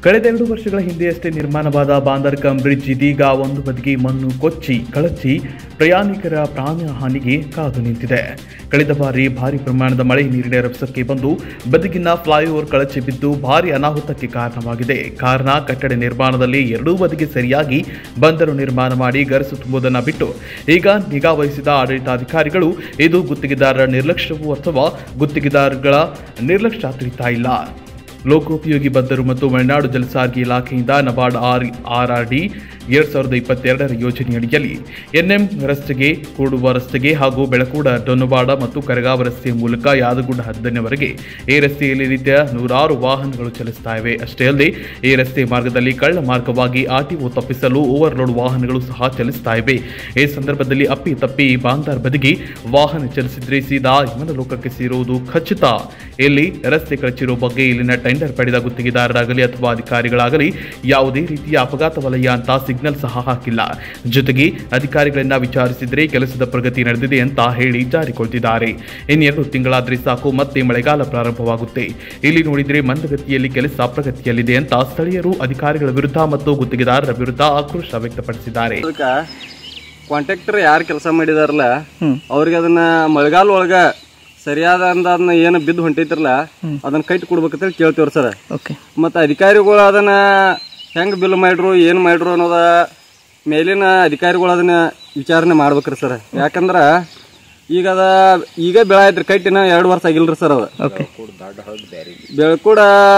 ಕಳೆದ ಎರಡು ವರ್ಷಗಳ ಹಿಂದೆಯಷ್ಟೇ ನಿರ್ಮಾಣವಾದ ಬಾಂದರ್ ಕಂ ಬ್ರಿಡ್ಜ್ ಇದೀಗ ಒಂದು ಬದಿಗೆ ಮಣ್ಣು ಕೊಚ್ಚಿ ಕಳಚಿ ಪ್ರಯಾಣಿಕರ ಪ್ರಾಣ ಹಾನಿಗೆ ಕಾದು ನಿಂತಿದೆ ಕಳೆದ ಬಾರಿ ಭಾರಿ ಪ್ರಮಾಣದ ಮಳೆ ನೀರಿನ ರಭಸಕ್ಕೆ ಬಂದು ಬದಿಗಿನ ಫ್ಲೈಓವರ್ ಕಳಚಿ ಬಿದ್ದು ಭಾರಿ ಅನಾಹುತಕ್ಕೆ ಕಾರಣವಾಗಿದೆ ಕಾರಣ ಕಟ್ಟಡ ನಿರ್ಮಾಣದಲ್ಲಿ ಎರಡೂ ಬದಿಗೆ ಸರಿಯಾಗಿ ಬಂದರು ನಿರ್ಮಾಣ ಮಾಡಿ ಗರಸು ತುಂಬುವುದನ್ನು ಬಿಟ್ಟು ಈಗ ನಿಗಾ ವಹಿಸಿದ ಆಡಳಿತಾಧಿಕಾರಿಗಳು ಇದು ಗುತ್ತಿಗೆದಾರರ ನಿರ್ಲಕ್ಷ್ಯವೂ ಅಥವಾ ಗುತ್ತಿಗೆದಾರಗಳ ನಿರ್ಲಕ್ಷ್ಯ ತಿಳಿತಾ ಇಲ್ಲ ಲೋಕೋಪಯೋಗಿ ಬಂದರು ಮತ್ತು ಮಲೆನಾಡು ಜಲಸಾರಿಗೆ ಇಲಾಖೆಯಿಂದ NABARD R R R D ಎರಡ್ ಸಾವಿರದ ಇಪ್ಪತ್ತೆರಡರ ಯೋಜನೆಯಡಿಯಲ್ಲಿ ಎನ್ಎಂ ರಸ್ತೆಗೆ ಕೂಡುವ ರಸ್ತೆಗೆ ಹಾಗೂ ಬೆಳಕೂಡ ಡೊನ್ನವಾಡ ಮತ್ತು ಕರಗಾವ ರಸ್ತೆಯ ಮೂಲಕ ಯಾದಗುಡ್ಡ ಹದ್ದನೆವರೆಗೆ ಈ ರಸ್ತೆಯಲ್ಲಿ ರೀತಿಯ ನೂರಾರು ವಾಹನಗಳು ಚಲಿಸ್ತಾ ಇವೆ ಅಷ್ಟೇ ಅಲ್ಲದೆ ಈ ರಸ್ತೆ ಮಾರ್ಗದಲ್ಲಿ ಕಳ್ಳ ಮಾರ್ಗವಾಗಿ ಆರ್ಟಿಒ ತಪ್ಪಿಸಲು ಓವರ್ಲೋಡ್ ವಾಹನಗಳು ಸಹ ಚಲಿಸ್ತಾ ಇವೆ ಈ ಸಂದರ್ಭದಲ್ಲಿ ಅಪ್ಪಿ ತಪ್ಪಿ ಬಾಂದಾರ್ ಬದಿಗೆ ವಾಹನ ಚಲಿಸಿದ್ರೆ ಸೀದಾ ಲೋಕಕ್ಕೆ ಸೇರುವುದು ಖಚಿತ ಇಲ್ಲಿ ರಸ್ತೆ ಕಳಚಿರುವ ಬಗ್ಗೆ ಇಲ್ಲಿನ ಟೆಂಡರ್ ಪಡೆದ ಗುತ್ತಿಗೆದಾರರಾಗಲಿ ಅಥವಾ ಅಧಿಕಾರಿಗಳಾಗಲಿ ಯಾವುದೇ ರೀತಿಯ ಅಪಘಾತ ವಲಯ ಅಂತ ಸಿಗ್ನಲ್ ಸಹ ಹಾಕಿಲ್ಲ ಜೊತೆಗೆ ಅಧಿಕಾರಿಗಳನ್ನ ವಿಚಾರಿಸಿದ್ರೆ ಕೆಲಸದ ಪ್ರಗತಿ ನಡೆದಿದೆ ಅಂತ ಹೇಳಿ ಜಾರಿಕೊಳ್ತಿದ್ದಾರೆ ಇನ್ನೆರಡು ತಿಂಗಳಾದ್ರೆ ಸಾಕು ಮತ್ತೆ ಮಳೆಗಾಲ ಪ್ರಾರಂಭವಾಗುತ್ತೆ ಇಲ್ಲಿ ನೋಡಿದ್ರೆ ಮಂದಗತಿಯಲ್ಲಿ ಕೆಲಸ ಪ್ರಗತಿಯಲ್ಲಿದೆ ಅಂತ ಸ್ಥಳೀಯರು ಅಧಿಕಾರಿಗಳ ವಿರುದ್ಧ ಮತ್ತು ಗುತ್ತಿಗೆದಾರರ ವಿರುದ್ಧ ಆಕ್ರೋಶ ವ್ಯಕ್ತಪಡಿಸಿದ್ದಾರೆ ಅದಕ್ಕ ಕಾಂಟ್ರಾಕ್ಟರ್ ಯಾರು ಕೆಲಸ ಮಾಡಿದಾರಲ್ಲ ಅವ್ರಿಗೆ ಅದನ್ನ ಮಳೆಗಾಲ ಒಳಗ ಸರಿಯಾದ ಅಂದಾದ್ನ ಏನು ಬಿದ್ದು ಹೊಂಟೈತ್ರಲ್ಲ ಅದನ್ನ ಕೈಟ್ ಕೊಡ್ಬೇಕಂತ ಕೇಳ್ತೀವ್ರಿ ಸರ್ ಓಕೆ ಮತ್ತು ಅಧಿಕಾರಿಗಳು ಅದನ್ನ ಹೆಂಗ್ ಬಿಲ್ ಮಾಡ್ರು ಏನು ಮಾಡ್ರು ಅನ್ನೋದ ಮೇಲಿನ ಅಧಿಕಾರಿಗಳು ಅದನ್ನ ವಿಚಾರಣೆ ಮಾಡ್ಬೇಕ್ರಿ ಸರ್ ಯಾಕಂದ್ರ ಈಗ ಅದ ಈಗ ಬೆಳ ಐತ್ರಿ ಕಟ್ಟಿನ ಎರಡು ವರ್ಷ ಆಗಿಲ್ರಿ ಸರ್ ಅದ ಓಕೆ ಬೆಳ್ಕೂಡ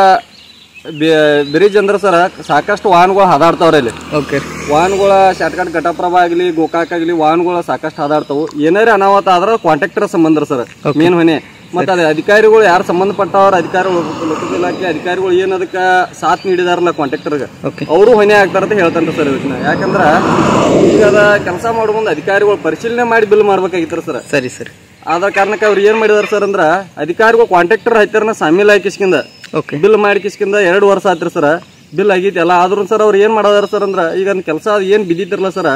ಬ್ರಿಡ್ಜ್ ಅಂದ್ರ ಸರ್ ಸಾಕಷ್ಟು ವಾಹನಗಳು ಹಾದಾಡ್ತಾವ್ರಿ ಅಲ್ಲಿ ಓಕೆ ವಾಹನಗಳ ಶಾರ್ಟ್ಕಟ್ ಘಟಪ್ರಭಾ ಆಗಲಿ ಗೋಕಾಕ್ ಆಗಲಿ ವಾಹನಗಳು ಸಾಕಷ್ಟು ಹಾದಾಡ್ತಾವು ಏನಾರ ಅನಾಹುತ ಆದ್ರ ಕಾಂಟ್ರಾಕ್ಟರ್ ಸಂಬಂಧ ಸರ್ ಮೇನ್ ಹೊಣೆ ಮತ್ತೆ ಅದೇ ಅಧಿಕಾರಿಗಳು ಯಾರು ಸಂಬಂಧಪಟ್ಟವ್ರ ಅಧಿಕಾರಿಗಳು ಲೋಕದ ಇಲಾಖೆ ಅಧಿಕಾರಿಗಳು ಏನ್ ಅದಕ್ಕ ಸಾಥ್ ನೀಡಿದಾರಲ್ಲ ಕಾಂಟ್ರಾಕ್ಟರ್ಗೆ ಓಕೆ ಅವರು ಹೊಣೆ ಆಗ್ತಾರಂತ ಹೇಳ್ತಾನ್ರಿ ಸರ್ ಇದನ್ನ ಯಾಕಂದ್ರ ಈಗ ಅದ ಕೆಲಸ ಮಾಡೋ ಮುಂದೆ ಅಧಿಕಾರಿಗಳು ಪರಿಶೀಲನೆ ಮಾಡಿ ಬಿಲ್ ಮಾಡ್ಬೇಕಾಗಿತ್ತು ಸರ್ ಸರಿ ಸರಿ ಆದ ಕಾರಣಕ್ಕೆ ಅವ್ರು ಏನ್ ಮಾಡಿದಾರ ಸರ್ ಅಂದ್ರ ಅಧಿಕಾರಿಗಳು ಕಾಂಟ್ರಾಕ್ಟರ್ ಹತ್ತಿರನ ಸಾಮೀಲ್ ಹಾಕಿಸ್ಕಿಂದ ಓಕೆ ಬಿಲ್ ಮಾಡಿಕಿಸ್ಕಿಂದ ಎರಡು ವರ್ಷ ಆತ್ರಿ ಸರ್ ಬಿಲ್ ಆಗೈತಿ ಎಲ್ಲ ಆದ್ರೂ ಸರ್ ಅವ್ರು ಏನ್ ಮಾಡೋದಾರ ಸರ್ ಅಂದ್ರ ಈಗ ಒಂದ್ ಕೆಲಸ ಏನ್ ಬಿದ್ದಿತ್ತಿರಲ್ಲ ಸರ್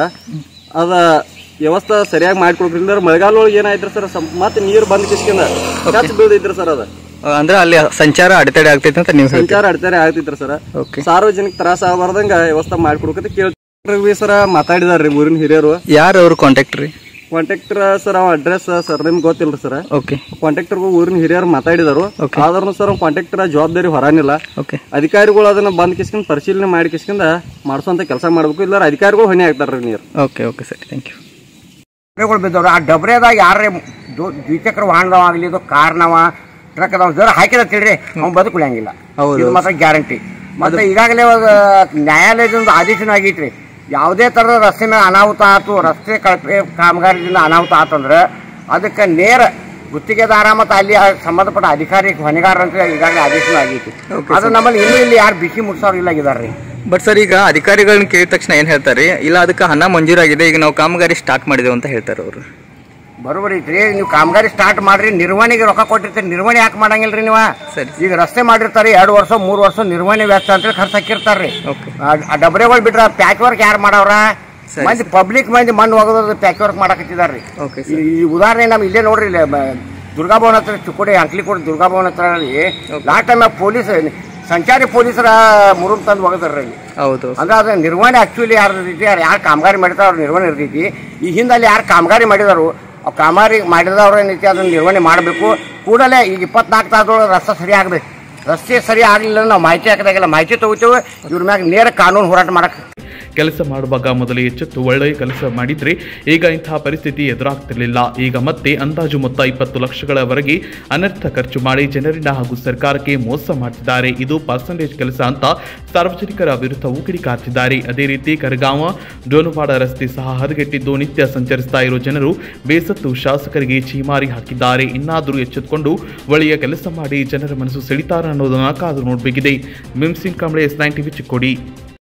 ಅದ ವ್ಯವಸ್ಥೆ ಸರಿಯಾಗಿ ಮಾಡ್ಕೊಡ್ರಿ ಇಲ್ಲಾರ ಮಳೆಗಾಲ ಒಳಗೆ ಏನಾಯ್ತ್ರಿ ಸರ್ ಮತ್ತೆ ನೀರ್ ಬಂದ್ ಕಿಸ್ಕಿಂದ ಕಚ್ ಬೀಳ್ದೈತ್ರಿ ಸರ್ ಅದ ಅಂದ್ರೆ ಅಲ್ಲಿ ಸಂಚಾರ ಅಡೆತಡೆ ಆಗ್ತೈತೆ ಅಂತ ನೀವು ಹೇಳ್ತೀರಿ ಸಂಚಾರ ಅಡ್ತಾರೆ ಆಗ್ತಿತ್ರಿ ಸರ್ ಓಕೆ ಸಾರ್ವಜನಿಕ ತ್ರಾಸ ಆಗಬಾರ್ದಂಗ ವ್ಯವಸ್ಥೆ ಮಾಡ್ಕೊಡ್ಕಂತ ಕೇಳ್ರಿ ಸರ್ ಮಾತಾಡಿದಾರ್ರಿ ಊರಿನ ಹಿರಿಯರು ಯಾರು ಅವ್ರು ಕಾಂಟ್ಯಾಕ್ಟ್ ರೀ ಕಾಂಟ್ರಾಕ್ಟರ್ ಸರ್ ಅವ ಅಡ್ರೆಸ್ ಸರ್ ನಿಮ್ಗೆ ಗೊತ್ತಿಲ್ರಿ ಸರ್ ಓಕೆ ಕಾಂಟ್ರಾಕ್ಟರ್ ಊರಿನ ಹಿರಿಯರು ಮಾತಾಡಿದಾರು Okay. ಆದ್ರೂ ಸರ್ ಕಾಂಟ್ರಾಕ್ಟರ್ ಜವಾಬ್ದಾರಿ ಹೊರಾನಿಲ್ಲ ಓಕೆ ಅಧಿಕಾರಿಗಳು ಅದನ್ನ ಬಂದ್ ಕಿಸ್ಕೊಂಡ್ ಪರಿಶೀಲನೆ ಮಾಡಿ ಕಿಸ್ಕೊಂಡ ಮಾಡಿಸುವಂತ ಕೆಲಸ ಮಾಡ್ಬೇಕು ಇಲ್ಲ ಅಧಿಕಾರಿಗಳು ಹೊಣೆ ಆಗ್ತಾರ್ರಿ ನೀರು ಓಕೆ ಓಕೆ ಸರಿ ಥ್ಯಾಂಕ್ ಯು ಡಬ್ರೆಗಳು ಬಿದ್ದವ್ರು ಆ ಡಬ್ರೆದಾಗ ಯಾರೇ ದ್ವಿಚಕ್ರ ವಾಹನವಾಗಲಿ ಇದು ಕಾರ್ನವ ಟ್ರಕ್ ಅದಾವ ಜರ ಹಾಕಿದ ತಿಳ್ರಿ ಅವ್ನು ಬದುಕುಳಿಯಂಗಿಲ್ಲ ಹೌದು. ಇದು ಮಾತ್ರ ಗ್ಯಾರಂಟಿ ಮತ್ತೆ ಈಗಾಗಲೇ ಒಂದು ನ್ಯಾಯಾಲಯದಿಂದ ಆದೇಶನ ಆಗೈತ್ರಿ ಯಾವುದೇ ತರದ ರಸ್ತೆ ಮೇಲೆ ಅನಾಹುತ ಆತು ರಸ್ತೆ ಕಳಪೆ ಕಾಮಗಾರಿದಿಂದ ಅನಾಹುತ ಆತಂದ್ರೆ ಅದಕ್ಕೆ ನೇರ ಗುತ್ತಿಗೆದಾರ ಮತ್ತು ಅಲ್ಲಿ ಸಂಬಂಧಪಟ್ಟ ಅಧಿಕಾರಿ ಹೊಣೆಗಾರ ಅಂತ ಈಗಾಗಲೇ ಆದೇಶನ ಆಗೈತಿ ಅದು ನಮ್ಮಲ್ಲಿ ಇನ್ನೂ ಇಲ್ಲಿ ಯಾರು ಬಿಸಿ ಮುಟ್ಸೋರು ಇಲ್ಲ ಇದಾರ್ರಿ ಬಟ್ ಸರ್ ಈಗ ಅಧಿಕಾರಿಗಳನ್ನ ಕೇಳಿದ ತಕ್ಷಣ ಏನು ಹೇಳ್ತಾರೆ ಇಲ್ಲ ಅದಕ್ಕೆ ಹಣ ಮಂಜೂರಾಗಿದೆ ಈಗ ನಾವು ಕಾಮಗಾರಿ ಸ್ಟಾರ್ಟ್ ಮಾಡಿದೆವು ಅಂತ ಹೇಳ್ತಾರೆ ಅವರು ಬರೋಬರಿ ಐತ್ರಿ ನೀವು ಕಾಮಗಾರಿ ಸ್ಟಾರ್ಟ್ ಮಾಡ್ರಿ ನಿರ್ವಹಣೆಗೆ ರೊಕ್ಕ ಕೊಟ್ಟಿರ್ತೀರಿ ನಿರ್ವಹಣೆ ಯಾಕೆ ಮಾಡಂಗಿಲ್ರಿ ನೀವು ಸರಿ. ಈಗ ರಸ್ತೆ ಮಾಡಿರ್ತಾರೆ ಎರಡು ವರ್ಷ ಮೂರು ವರ್ಷ ನಿರ್ವಹಣೆ ವೆಚ್ಚ ಅಂತೇಳಿ ಖರ್ಚು ಹಾಕಿರ್ತಾರ್ರಿ ಓಕೆ ಆ ಡಬ್ರೆಗಳು ಬಿಟ್ರ ಪ್ಯಾಚ್ ವರ್ಕ್ ಯಾರು ಮಾಡವ್ರ ಮಂದಿ ಪಬ್ಲಿಕ್ ಮಂದಿ ಮಣ್ಣು ಒಗದ ಪ್ಯಾಚ್ ವರ್ಕ್ ಮಾಡಕತ್ತಿದಾರ್ರಿ ಓಕೆ ಈ ಈ ಉದಾಹರಣೆ ನಮ್ ಇಲ್ಲೇ ನೋಡ್ರಿ ಇಲ್ಲಿ ಬ- ದುರ್ಗಾಭವನ ಹತ್ರ ಚುಕ್ಕೋಡಿ ಅಂಕ್ಲಿಕೋಡಿ ದುರ್ಗಾಭವನ ಹತ್ರ ಲಾಸ್ಟ್ ಟೈಮ್ ಪೊಲೀಸ್ ಸಂಚಾರಿ ಪೊಲೀಸರ ಮುರುಮ್ ತಂದು ಒಗದಾರ್ರಿ ಅಲ್ಲಿ ಹೌದು ಅಂದ್ರೆ ಅದು ನಿರ್ವಹಣೆ ಆಕ್ಚುಲಿ ಯಾರು ಇರ್ತೈತಿ ಯಾರು ಯಾರು ಕಾಮಗಾರಿ ಮಾಡಿದಾರ ಅವ್ರ ನಿರ್ವಹಣೆ ಇರ್ತೈತಿ ಈ ಹಿಂದೆ ಅಲ್ಲಿ ಯಾರು ಕಾಮಗಾರಿ ಮಾಡಿದಾರು ಆ ಕಾಮಗಾರಿ ಮಾಡಿದವ್ರು ಏನೈತಿ ಅದನ್ನ ನಿರ್ವಹಣೆ ಮಾಡಬೇಕು ಕೂಡಲೇ ಈಗ ಇಪ್ಪತ್ನಾಲ್ಕು ತಾಸದೊಳಗೆ ರಸ್ತೆ ಸರಿ ಆಗ್ಬೇಕು ರಸ್ತೆ ಸರಿ ಆಗಲಿಲ್ಲ ನಾವು ಮಾಹಿತಿ ಹಾಕಿದಾಗೆಲ್ಲ ಮಾಹಿತಿ ತಗೋತೇವೆ ಇವ್ರ ಮ್ಯಾಗ ನೇರ ಕಾನೂನು ಹೋರಾಟ ಮಾಡಕ್ಕೆ ಕೆಲಸ ಮಾಡುವಾಗ ಮೊದಲೇ ಎಚ್ಚೆತ್ತು ಒಳ್ಳೆಯ ಕೆಲಸ ಮಾಡಿದ್ರೆ ಈಗ ಇಂತಹ ಪರಿಸ್ಥಿತಿ ಎದುರಾಗ್ತಿರ್ಲಿಲ್ಲ ಈಗ ಮತ್ತೆ ಅಂದಾಜು ಮೊತ್ತ ಇಪ್ಪತ್ತು ಲಕ್ಷಗಳವರೆಗೆ ಅನರ್ಥ ಖರ್ಚು ಮಾಡಿ ಜನರಿಂದ ಹಾಗೂ ಸರ್ಕಾರಕ್ಕೆ ಮೋಸ ಮಾಡ್ತಿದ್ದಾರೆ ಇದು ಪರ್ಸೆಂಟೇಜ್ ಕೆಲಸ ಅಂತ ಸಾರ್ವಜನಿಕರ ವಿರುದ್ಧವೂ ಕಿಡಿಕಾರ್ತಿದ್ದಾರೆ ಅದೇ ರೀತಿ ಕರಗಾವ ಡೋನುವಾಡ ರಸ್ತೆ ಸಹ ಹದಗೆಟ್ಟಿದ್ದು ನಿತ್ಯ ಸಂಚರಿಸ್ತಾ ಇರೋ ಜನರು ಬೇಸತ್ತು ಶಾಸಕರಿಗೆ ಚೀಮಾರಿ ಹಾಕಿದ್ದಾರೆ ಇನ್ನಾದರೂ ಎಚ್ಚೆತ್ತುಕೊಂಡು ಒಳ್ಳೆಯ ಕೆಲಸ ಮಾಡಿ ಜನರ ಮನಸ್ಸು ಸೆಳಿತಾರ ಅನ್ನೋದನ್ನ ಕಾದು ನೋಡಬೇಕಿದೆ ಮಿಮ್ಸಿನ್ Kamble S nine TV Chikkodi